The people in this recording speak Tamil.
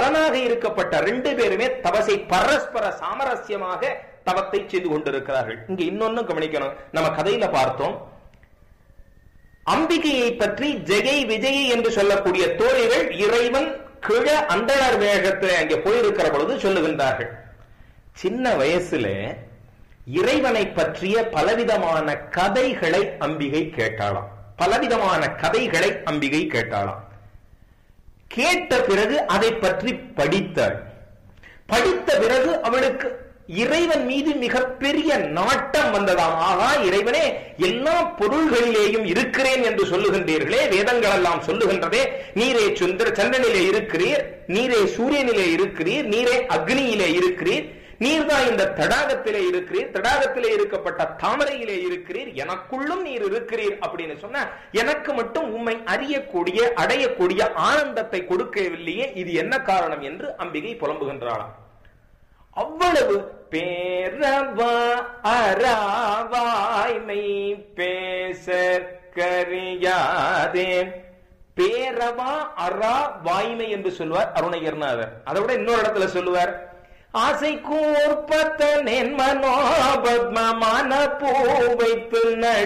பலனாக இருக்கப்பட்ட ரெண்டு பேருமே தவசை பரஸ்பர சாமரஸ்யமாக தவத்தை செய்து கொண்டிருக்கிறார்கள் இங்க இன்னொன்னு கவனிக்கணும் நம்ம கதையில பார்த்தோம் அம்பிகையை பற்றி ஜெகை விஜயை என்று சொல்லக்கூடிய தோழிகள் இறைவன் கிழ அந்தனர் வேகத்தில் அங்கே போயிருக்கிற பொழுது சொல்லுகின்றார்கள் சின்ன வயசுல இறைவனை பற்றிய பலவிதமான கதைகளை அம்பிகை கேட்டாளாம் பலவிதமான கதைகளை அம்பிகை கேட்டாளாம் கேட்ட பிறகு அதை பற்றி படித்தாள் படித்த பிறகு அவளுக்கு இறைவன் மீது மிகப்பெரிய நாட்டம் வந்ததாம் ஆகா இறைவனே எல்லா பொருள்களிலேயும் இருக்கிறேன் என்று சொல்லுகின்றீர்களே வேதங்கள் எல்லாம் சொல்லுகின்றதே நீரே சுந்தர சந்திரனிலே இருக்கிறீர் நீரே சூரியனிலே இருக்கிறீர் நீரே அக்னியிலே இருக்கிறீர் நீர்தான் இந்த தடாகத்திலே இருக்கிறீர் தடாகத்திலே இருக்கப்பட்ட தாமரையிலே இருக்கிறீர் எனக்குள்ளும் நீர் இருக்கிறீர் அப்படின்னு சொன்ன எனக்கு மட்டும் உண்மை அறியக்கூடிய அடையக்கூடிய ஆனந்தத்தை கொடுக்கவில்லையே இது என்ன காரணம் என்று அம்பிகை புலம்புகின்றாளாம் அவ்வளவு பேரவா அறாவாய்மை பேச கரியாதே பேரவா அறா வாய்மை என்று சொல்வார் அருணகிரிநாதர் அதை விட இன்னொரு இடத்துல சொல்லுவார் ஆசை கூர்ப்பத்தனேன் மனோபத்மமான பூ வைத்து